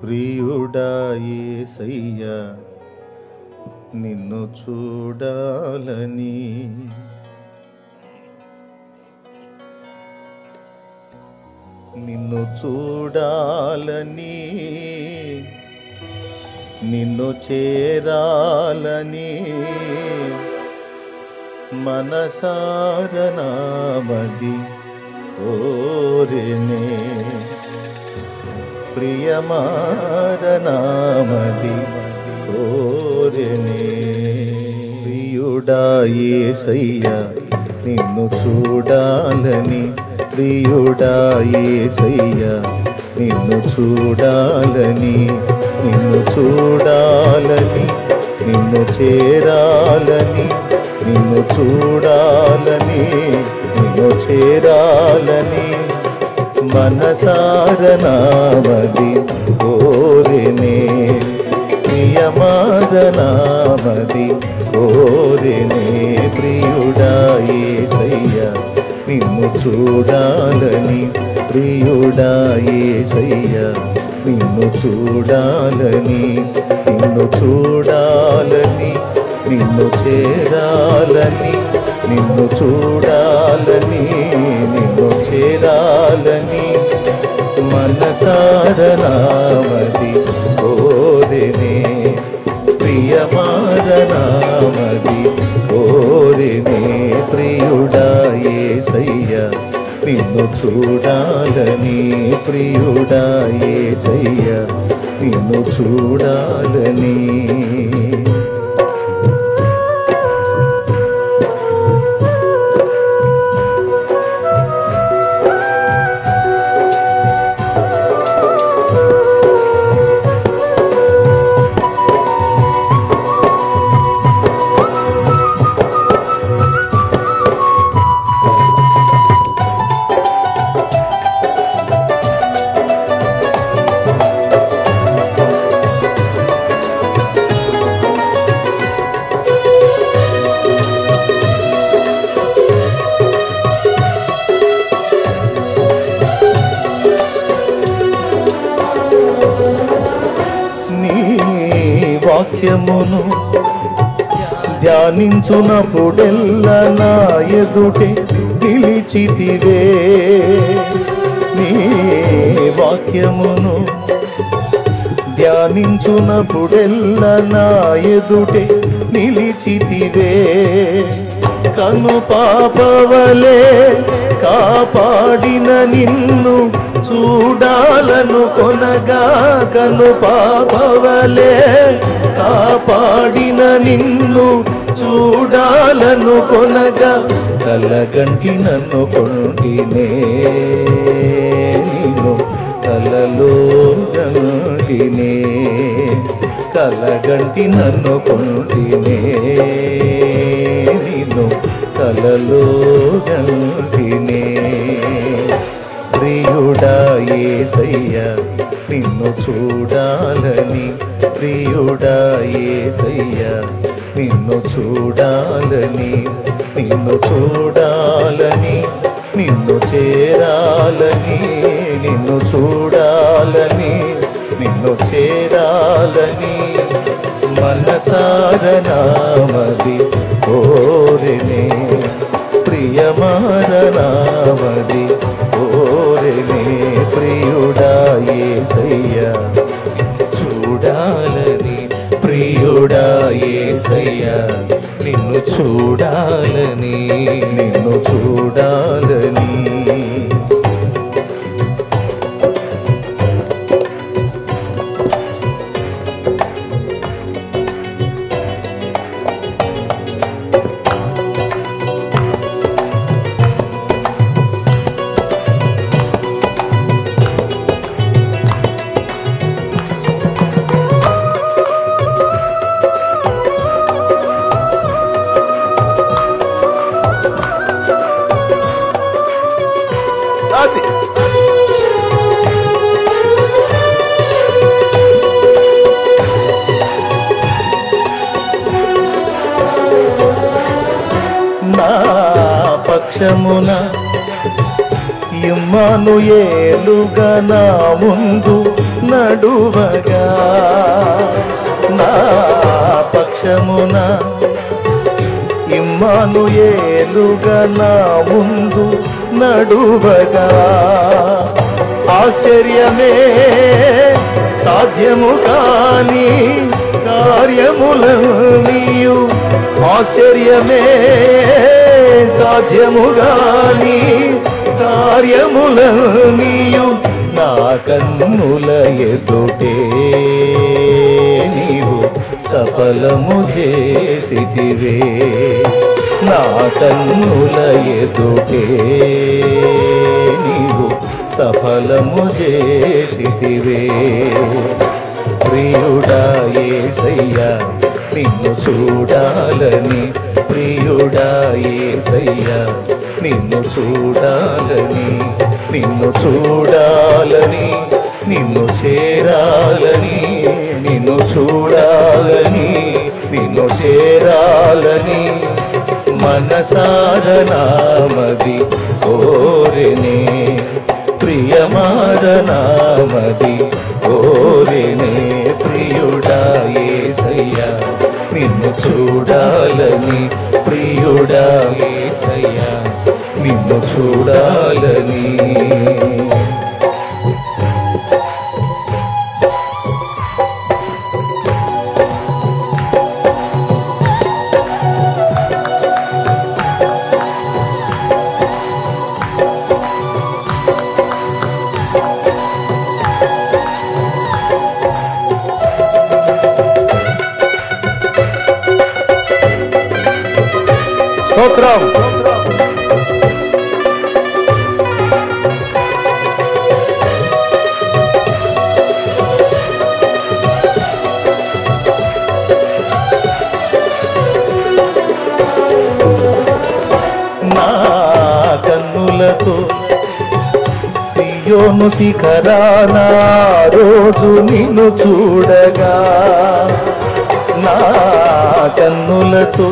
ప్రియుడా యేసయ్యా నిన్ను చూడాలని నిన్ను చూడాలని నిన్ను చేరాలని మనసారనామది ఓరినే ప్రియమారనామది ఓరినే ప్రియుడా యేసయ్యా నిన్ను చూడాలని ప్రియుడా యేసయ్యా నిన్ను చూడాలని నిన్ను చూడాలని నిన్ను చేరాలని నిన్ను చూడాలని నిన్ను చేరాలని మనసారనామది కోరినే ప్రియమారనామది కోరినే ప్రియుడా యేసయ్యా నిన్ను చూడాలని ప్రియుడా యేసయ్యా నిన్ను చూడాలని నిన్ను చూడాలని నిన్ను చేరాలని నిన్ను చూడాలని నిన్ను చేరాలని మనసారనామది కోరినే ప్రియమారనామది కోరినే ప్రియుడా యేసయ్యా నిన్ను చూడాలని ప్రియుడా యేసయ్యా నిన్ను చూడాలని నీ వాక్యమును ధ్యానించునప్పుడెల్లా నా ఎదుటే నిలిచితివే నీ వాక్యమును ధ్యానించునప్పుడెల్లా నా ఎదుటే నిలిచితివే కను పాపవలే కాపాడిన నిన్ను చూడాలను కొనగా కను పాపవలే కాపాడిన నిన్ను చూడాలను కొనగా కలగంటి నన్ను కొంటినే నిన్ను కలలో గంటినే కలగంటి నన్ను కొంటినే నిన్ను కలలో గంటినే ప్రియుడా యేసయ్యా నిన్ను చూడాలని ప్రియుడా యేసయ్యా నిన్ను చూడాలని నిన్ను చూడాలని నిన్ను చేరాలని నిన్ను చూడాలని నిన్ను చేరాలని మనసారనామది కోరినే ప్రియమారనామది కోరినే ప్రియుడా యేసయ్యా చూడాలని ప్రియుడా యేసయ్యా నిన్ను చూడాలని నిన్ను చూడాలని అది నా పక్షమున ఇమ్మను ఏలుగా నా ముందు నడువగా నా పక్షమున ఇమ్మాను ఏలుగా నా ముందు నడువగా ఆశ్చర్యమే సాధ్యము కాని కార్యములన్నీయు ఆశ్చర్యమే సాధ్యము గాని కార్యములన్నీయు నా కన్నుల ఎదుటే నీవు సఫలము చేసితివే నా కన్నుల ఎదుటే నీవు సఫలము చేసితివే ప్రియుడా ఏసయ్యా నిన్ను చూడాలని ప్రియుడా ఏసయ్యా నిన్ను చూడాలని నిన్ను చూడాలని నిన్ను చేరాలని నిన్ను చూడాలని నిన్ను చేరాలని మనసారనామది ఓరెనే ప్రియమారనామది ఓరెనే ప్రియుడా ఏసయ్యా నిన్ను చూడాలని ప్రియుడా ఏసయ్యా నిన్ను చూడాలని స్తోత్రం నా కన్నులతో సియోను శిఖరాన రోజు నిన్ను చూడగా నా కన్నులతో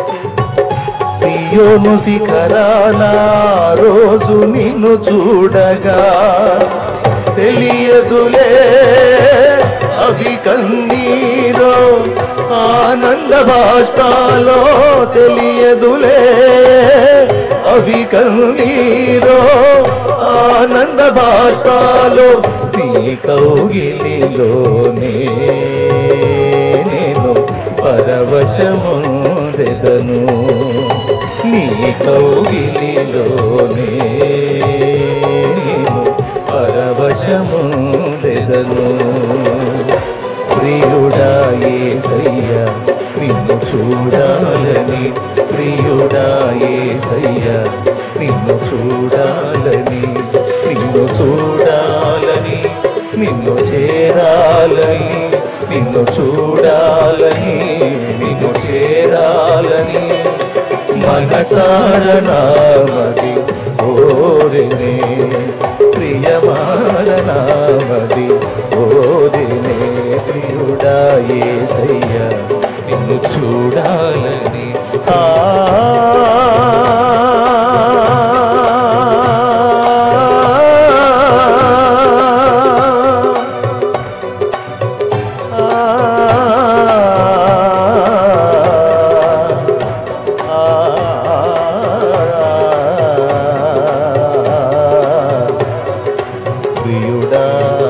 సియోను శిఖరాన రోజు నిన్ను చూడగా తెలియదులే అవి కన్నీరో ఆనంద బాష్పాలో తెలియదులే అవి కన్నీరో ఆనంద బాష్పాలో నీ కౌగిలిలోనే నేను పరవశముందెదను నీ కౌగిలిలోనే నేను పరవశముందెదను ప్రియుడా ఏసయ్యా నిన్ను చూడాలని ప్రియుడా ఏసయ్యా నిన్ను చూడాలని నిన్ను చూడాలని నిన్ను చేరాలని నిన్ను చూడాలని నిన్ను చేరాలని మనసారనామది ఓరినే ప్రియమారనామది ఓరినే ప్రియుడా ఏసయ్యా నిన్ను చూడాలని ఆ ప్రియుడా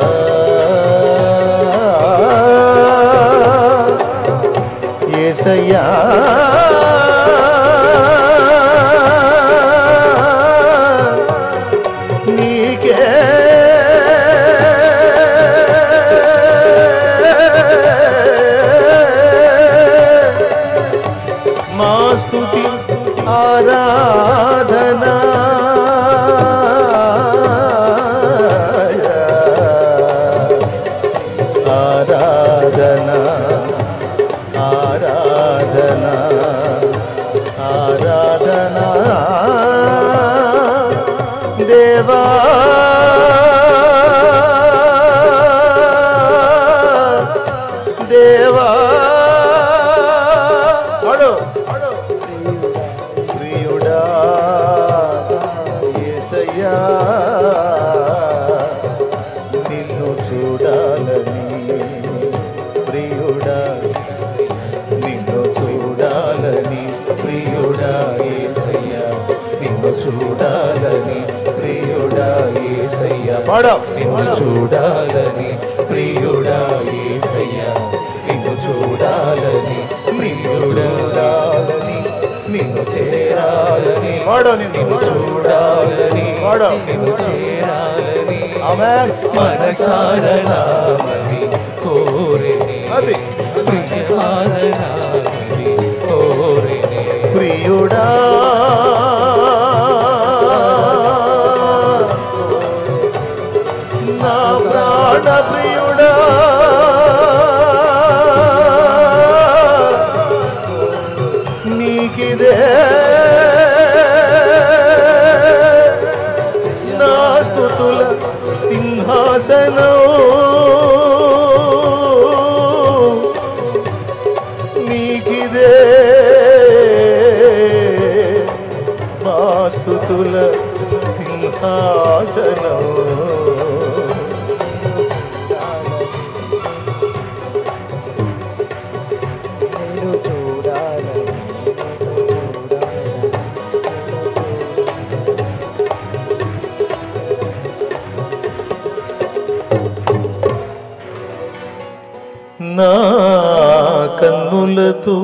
ఏసయ్యా నీకే మా స్తుతి ఆరాధనా ఆరాధనా ఆరాధనా ఆరాధనా దేవా దేవా అడు ప్రియుడా యేసయ్యా నిన్ను చూడాలని చూడాలని ప్రియుడా ఏసయ్య పాడు. నిన్ను చూడాలని ప్రియుడా ఏసయ్య నిన్ను చూడాలని ప్రియుడాలని నిన్ను చేరాలని పాడు నిన్ను. నిన్ను చూడాలని పాడు. నిన్ను చేరాలని ఆమేన్. మనసారణమని కోరిని అది. ప్రియహారణమని కోరిని ప్రియుడా నా ప్రాణ ప్రియుడా నీకిదే నా స్తుతుల సింహాసనం నీకిదే మాస్తుతుల సింహాసనం నేను చూడాలని నేను చూడాలని నా కన్నులతో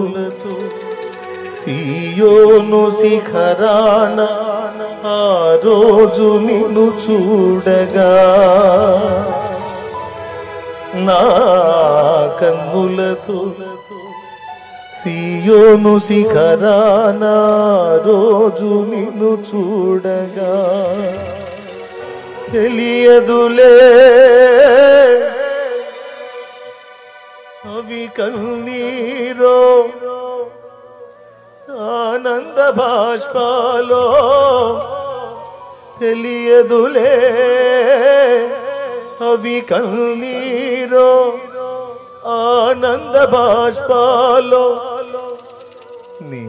సియోను శిఖరాన ఆ రోజు నిన్ను చూడగా నా కన్నులతో సియోను శిఖరాన ఆ రోజు నిన్ను చూడగా తెలియదులే అవి కన్నీరో ఆనంద బాష్పాలో తెలియదులే అవి కన్నీరో ఆనంద బాష్పాలో నీ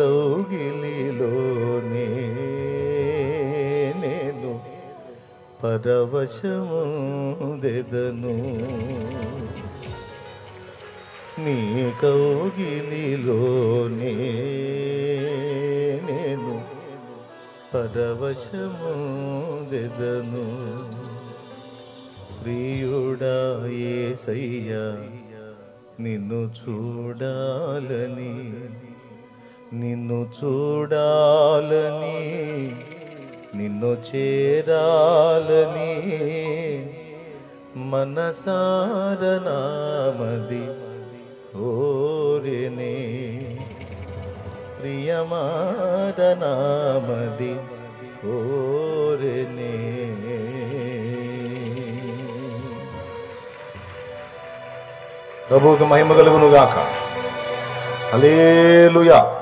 కౌగిలిలోనే నేను పరవశము దెదను నీ కౌగిలిలోనే నేను పరవశము దెదను ప్రియుడా ఏసయ్యా నిన్ను చూడాలని నిన్ను చూడాలని నిన్ను చేరాలని మనసారనామది ఓరినే ప్రియమారనామది ఓరినే ప్రభువుకి మహిమ కలుగును గాక హల్లెలూయా